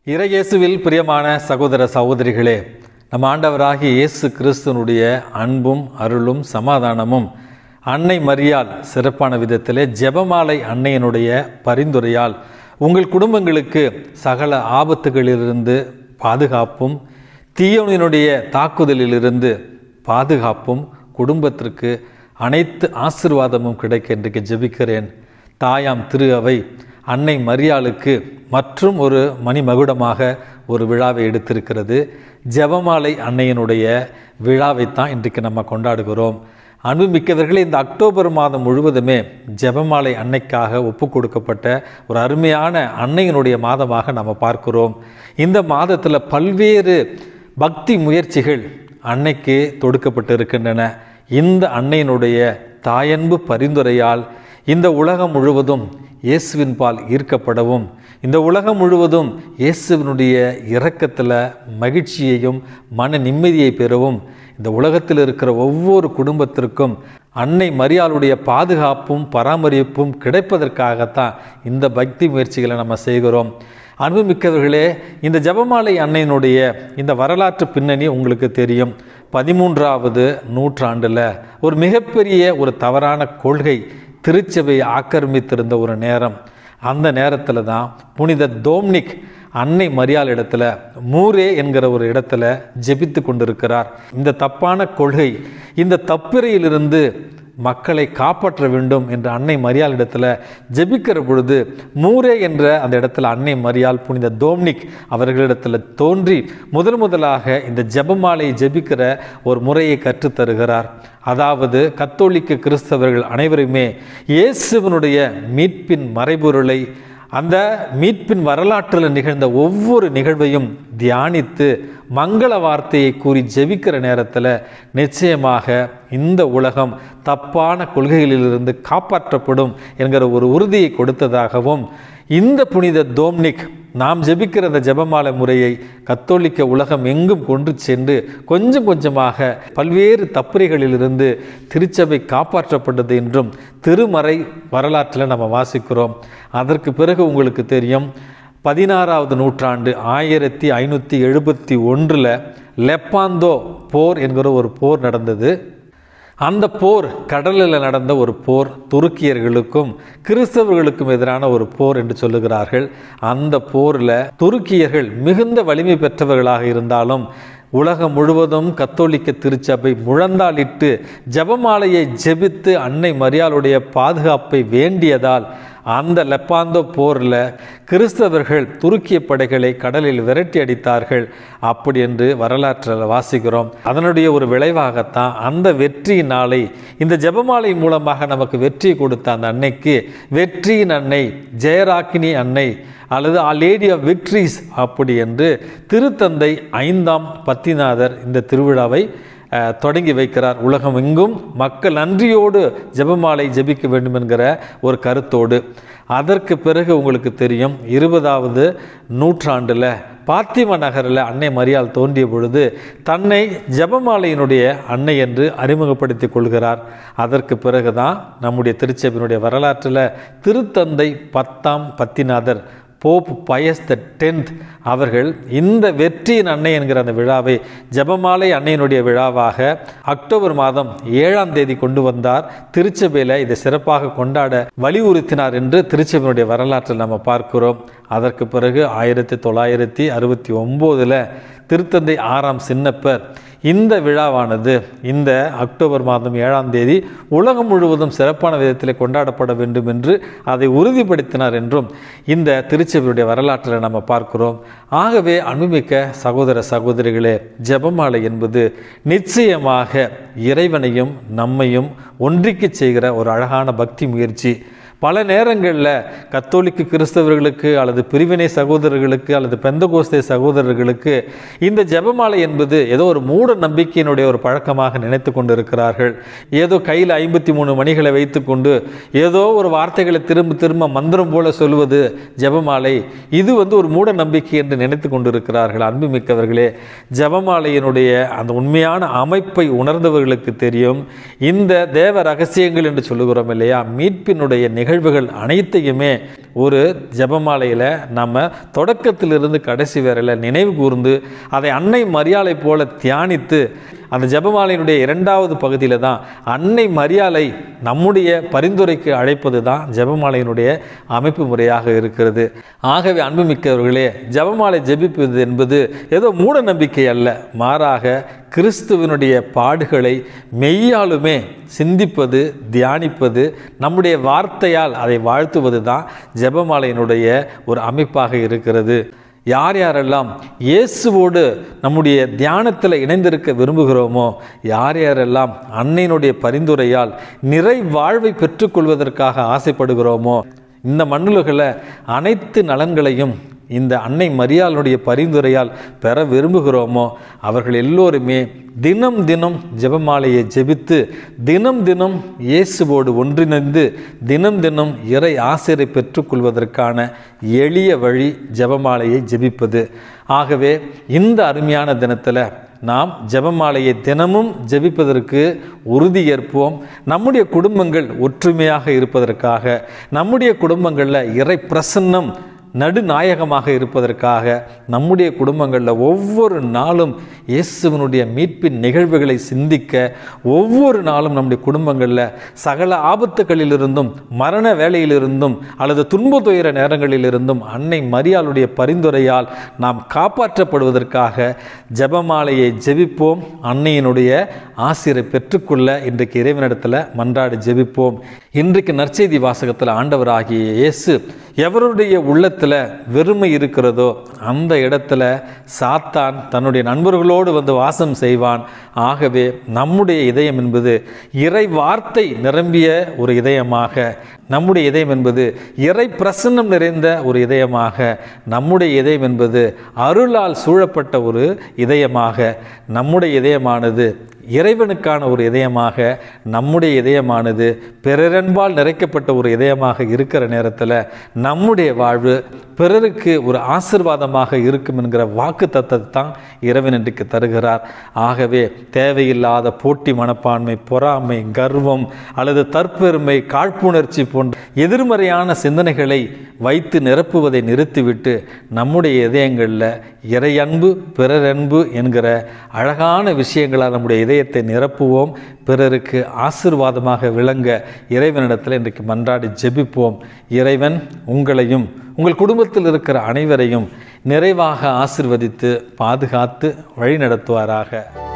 இறையேசுவில் பிரியமான சகோதர சகோதரிகளே நம் ஆண்டவராகிய இயேசு கிறிஸ்துனுடைய அன்பும் அருளும் சமாதானமும் அன்னை மரியால் சிறப்பான விதத்திலே ஜெபமாலை அன்னையினுடைய பரிந்துரையால் உங்கள் குடும்பங்களுக்கு சகல ஆபத்துகளிலிருந்து பாதுகாப்பும் தீயோனினுடைய தாக்குதலிலிருந்து பாதுகாப்பும் குடும்பத்திற்கு அனைத்து ஆசிர்வாதமும் கிடைக்க இன்றைக்கு ஜெபிக்கிறேன் தாயாம் திரு அவை அன்னை மரியாளுக்கு மற்றும் ஒரு மணிமகுடமாக ஒரு விழாவை எடுத்திருக்கிறது ஜெபமாலை அன்னையினுடைய விழாவைத்தான் இன்றைக்கு நம்ம கொண்டாடுகிறோம் அன்புமிக்கவர்களே இந்த அக்டோபர் மாதம் முழுவதுமே ஜெபமாலை அன்னைக்காக ஒப்பு கொடுக்கப்பட்ட ஒரு அருமையான அன்னையினுடைய மாதமாக நம்ம பார்க்கிறோம் இந்த மாதத்தில் பல்வேறு பக்தி முயற்சிகள் அன்னைக்கு தொடுக்கப்பட்டு இருக்கின்றன இந்த அன்னையினுடைய தாயன்பு பரிந்துரையால் இந்த உலகம் முழுவதும் இயேசுவின் பால் ஈர்க்கப்படவும் இந்த உலகம் முழுவதும் இயேசுவினுடைய இரக்கத்தில் மகிழ்ச்சியையும் மன நிம்மதியை பெறவும் இந்த உலகத்தில் இருக்கிற ஒவ்வொரு குடும்பத்திற்கும் அன்னை மரியாளுடைய பாதுகாப்பும் பராமரிப்பும் கிடைப்பதற்காகத்தான் இந்த பக்தி முயற்சிகளை நம்ம செய்கிறோம் அன்புமிக்கவர்களே இந்த ஜபமாலை அன்னையினுடைய இந்த வரலாற்று பின்னணி உங்களுக்கு தெரியும் பதிமூன்றாவது நூற்றாண்டில் ஒரு மிகப்பெரிய ஒரு தவறான கொள்கை திருச்சபையை ஆக்கிரமித்திருந்த ஒரு நேரம் அந்த நேரத்தில் தான் புனித டோம்னிக் அன்னை மரியாள் இடத்துல மூரே என்கிற ஒரு இடத்துல ஜெபித்து கொண்டிருக்கிறார் இந்த தப்பான கொள்கை இந்த தப்பிரையிலிருந்து மக்களை காப்பாற்ற வேண்டும் என்ற அன்னை மரியாள் இடத்துல ஜெபிக்கிற பொழுது மூரே என்ற அந்த இடத்துல அன்னை மரியாள் புனித டோம்னிக் அவர்களிடத்தில் தோன்றி முதல் முதலாக இந்த ஜெபமாலையை ஜெபிக்கிற ஒரு முறையை கற்றுத்தருகிறார் அதாவது கத்தோலிக்க கிறிஸ்தவர்கள் அனைவருமே இயேசுவனுடைய மீட்பின் மறைபொருளை அந்த மீட்பின் வரலாற்றில் நிகழ்ந்த ஒவ்வொரு நிகழ்வையும் தியானித்து மங்கள வார்த்தையை கூறி ஜெபிக்கிற நேரத்தில் நிச்சயமாக இந்த உலகம் தப்பான கொள்கைகளிலிருந்து காப்பாற்றப்படும் என்கிற ஒரு உறுதியை கொடுத்ததாகவும் இந்த புனித டோம்னிக் நாம் ஜெபிக்கிற அந்த ஜெபமாலை முறையை கத்தோலிக்க உலகம் எங்கும் கொண்டு சென்று கொஞ்சம் கொஞ்சமாக பல்வேறு தப்புரைகளிலிருந்து திருச்சபை காப்பாற்றப்பட்டது என்றும் திருமறை வரலாற்றில் நம்ம வாசிக்கிறோம் அதற்கு பிறகு உங்களுக்கு தெரியும் பதினாறாவது நூற்றாண்டு ஆயிரத்தி ஐநூற்றி எழுபத்தி ஒன்றில் லெப்பாந்தோ போர் என்கிற ஒரு போர் நடந்தது அந்த போர் கடலில் நடந்த ஒரு போர் துருக்கியர்களுக்கும் கிறிஸ்தவர்களுக்கும் எதிரான ஒரு போர் என்று சொல்லுகிறார்கள் அந்த போரில் துருக்கியர்கள் மிகுந்த வலிமை பெற்றவர்களாக இருந்தாலும் உலகம் முழுவதும் கத்தோலிக்க திருச்சபை முழந்தாளிட்டு ஜபமாலையை ஜெபித்து அன்னை மரியாளுடைய பாதுகாப்பை வேண்டியதால் அந்த லெப்பாந்தோ போரில் கிறிஸ்தவர்கள் துருக்கிய படைகளை கடலில் விரட்டி அடித்தார்கள் அப்படி என்று வரலாற்றில் வாசிக்கிறோம் அதனுடைய ஒரு விளைவாகத்தான் அந்த வெற்றி நாளை இந்த ஜெபமாலை மூலமாக நமக்கு வெற்றி கொடுத்த அந்த அன்னைக்கு வெற்றியின் அன்னை ஜெயராக்கினி அன்னை அல்லது ஆ லேடி ஆஃப் விக்ட்ரிஸ் அப்படி என்று திருத்தந்தை ஐந்தாம் பத்திநாதர் இந்த திருவிழாவை தொடங்கி வைக்கிறார் உலகம் எங்கும் மக்கள் நன்றியோடு ஜெபமாலை ஜெபிக்க வேண்டும் என்கிற ஒரு கருத்தோடு அதற்கு பிறகு உங்களுக்கு தெரியும் இருபதாவது நூற்றாண்டில் பார்த்திம நகரில் அன்னை மரியாள் தோன்றிய பொழுது தன்னை ஜபமாலையினுடைய அன்னை என்று அறிமுகப்படுத்தி கொள்கிறார் அதற்கு பிறகுதான் நம்முடைய திருச்சபையினுடைய வரலாற்றில் திருத்தந்தை பத்தாம் பத்திநாதர் போப் பயஸ் த டென்த் அவர்கள் இந்த வெற்றியின் அன்னை என்கிற அந்த விழாவை ஜபமாலை அன்னையினுடைய விழாவாக அக்டோபர் மாதம் ஏழாம் தேதி கொண்டு வந்தார் திருச்சபையில் இதை சிறப்பாக கொண்டாட வலியுறுத்தினார் என்று திருச்சபையினுடைய வரலாற்றில் நம்ம பார்க்கிறோம் அதற்கு பிறகு ஆயிரத்தி தொள்ளாயிரத்தி அறுபத்தி ஒம்போதில் திருத்தந்தை ஆறாம் சின்னப்பர் இந்த விழாவானது இந்த அக்டோபர் மாதம் ஏழாம் தேதி உலகம் முழுவதும் சிறப்பான விதத்தில் கொண்டாடப்பட வேண்டும் என்று அதை உறுதிப்படுத்தினார் என்றும் இந்த திருச்சபையுடைய வரலாற்றில் நம்ம பார்க்கிறோம் ஆகவே அன்புமிக்க சகோதர சகோதரிகளே ஜெபமாலை என்பது நிச்சயமாக இறைவனையும் நம்மையும் ஒன்றிக்கு செய்கிற ஒரு அழகான பக்தி முயற்சி பல நேரங்களில் கத்தோலிக்க கிறிஸ்தவர்களுக்கு அல்லது பிரிவினை சகோதரர்களுக்கு அல்லது பெந்தகோஸ்தே சகோதரர்களுக்கு இந்த ஜெபமாலை என்பது ஏதோ ஒரு மூட நம்பிக்கையினுடைய ஒரு பழக்கமாக நினைத்து கொண்டிருக்கிறார்கள் ஏதோ கையில் ஐம்பத்தி மூணு மணிகளை வைத்துக்கொண்டு ஏதோ ஒரு வார்த்தைகளை திரும்ப திரும்ப மந்திரம் போல சொல்வது ஜெபமாலை இது வந்து ஒரு மூட நம்பிக்கை என்று நினைத்து கொண்டிருக்கிறார்கள் அன்புமிக்கவர்களே ஜெபமாலையினுடைய அந்த உண்மையான அமைப்பை உணர்ந்தவர்களுக்கு தெரியும் இந்த தேவ ரகசியங்கள் என்று சொல்லுகிறோம் இல்லையா மீட்பினுடைய நிகழ் நிகழ்வுகள் அனைத்தையுமே ஒரு ஜெபமாலையில் நம்ம தொடக்கத்திலிருந்து கடைசி வரையில் நினைவு கூர்ந்து அதை அன்னை மரியாதை போல தியானித்து அந்த ஜெபமாலையினுடைய இரண்டாவது பகுதியில் தான் அன்னை மரியாதை நம்முடைய பரிந்துரைக்கு அழைப்பது தான் ஜெபமாலையினுடைய அமைப்பு முறையாக இருக்கிறது ஆகவே அன்புமிக்கவர்களே ஜெபமாலை ஜெபிப்பது என்பது ஏதோ மூட நம்பிக்கை அல்ல மாறாக கிறிஸ்துவனுடைய பாடுகளை மெய்யாலுமே சிந்திப்பது தியானிப்பது நம்முடைய வார்த்தையால் அதை வாழ்த்துவது தான் ஜெபமாலையினுடைய ஒரு அமைப்பாக இருக்கிறது யார் யாரெல்லாம் இயேசுவோடு நம்முடைய தியானத்தில் இணைந்திருக்க விரும்புகிறோமோ யார் யாரெல்லாம் அன்னையினுடைய பரிந்துரையால் நிறை வாழ்வை பெற்றுக்கொள்வதற்காக ஆசைப்படுகிறோமோ இந்த மண்ணுலகில் அனைத்து நலன்களையும் இந்த அன்னை மரியாளுடைய பரிந்துரையால் பெற விரும்புகிறோமோ அவர்கள் எல்லோருமே தினம் தினம் ஜெபமாலையை ஜெபித்து தினம் தினம் இயேசுவோடு ஒன்றிணைந்து தினம் தினம் இறை ஆசிரை பெற்றுக்கொள்வதற்கான எளிய வழி ஜெபமாலையை ஜெபிப்பது ஆகவே இந்த அருமையான தினத்தில் நாம் ஜெபமாலையை தினமும் ஜெபிப்பதற்கு உறுதியேற்போம் நம்முடைய குடும்பங்கள் ஒற்றுமையாக இருப்பதற்காக நம்முடைய குடும்பங்களில் இறை பிரசன்னம் நடுநாயகமாக இருப்பதற்காக நம்முடைய குடும்பங்களில் ஒவ்வொரு நாளும் இயேசுவனுடைய மீட்பின் நிகழ்வுகளை சிந்திக்க ஒவ்வொரு நாளும் நம்முடைய குடும்பங்களில் சகல ஆபத்துகளிலிருந்தும் மரண வேலையிலிருந்தும் அல்லது துன்ப துயர நேரங்களிலிருந்தும் அன்னை மரியாளுடைய பரிந்துரையால் நாம் காப்பாற்றப்படுவதற்காக ஜெபமாலையை ஜெபிப்போம் அன்னையினுடைய ஆசிரை பெற்றுக்கொள்ள இன்றைக்கு இறைவனிடத்தில் மன்றாடி ஜெபிப்போம் இன்றைக்கு நற்செய்தி வாசகத்தில் ஆண்டவராகிய இயேசு எவருடைய உள்ளத்தில் வெறுமை இருக்கிறதோ அந்த இடத்துல சாத்தான் தன்னுடைய நண்பர்களோடு வந்து வாசம் செய்வான் ஆகவே நம்முடைய இதயம் என்பது இறை வார்த்தை நிரம்பிய ஒரு இதயமாக நம்முடைய இதயம் என்பது இறை பிரசன்னம் நிறைந்த ஒரு இதயமாக நம்முடைய இதயம் என்பது அருளால் சூழப்பட்ட ஒரு இதயமாக நம்முடைய இதயமானது இறைவனுக்கான ஒரு இதயமாக நம்முடைய இதயமானது பிறரன்பால் நிறைக்கப்பட்ட ஒரு இதயமாக இருக்கிற நேரத்தில் நம்முடைய வாழ்வு பிறருக்கு ஒரு ஆசிர்வாதமாக இருக்கும் என்கிற வாக்கு தத்தத்தை தான் இறைவன் இன்றைக்கு தருகிறார் ஆகவே தேவையில்லாத போட்டி மனப்பான்மை பொறாமை கர்வம் அல்லது தற்பெருமை காழ்ப்புணர்ச்சி போன்ற எதிர்மறையான சிந்தனைகளை வைத்து நிரப்புவதை நிறுத்திவிட்டு நம்முடைய இதயங்களில் இறையன்பு பிறரன்பு என்கிற அழகான விஷயங்களால் நம்முடைய இதயத்தை நிரப்புவோம் பிறருக்கு ஆசிர்வாதமாக விளங்க இறைவனிடத்தில் இன்றைக்கு மன்றாடி ஜெபிப்போம் இறைவன் உங்களையும் உங்கள் குடும்பத்தில் இருக்கிற அனைவரையும் நிறைவாக ஆசிர்வதித்து பாதுகாத்து வழி நடத்துவாராக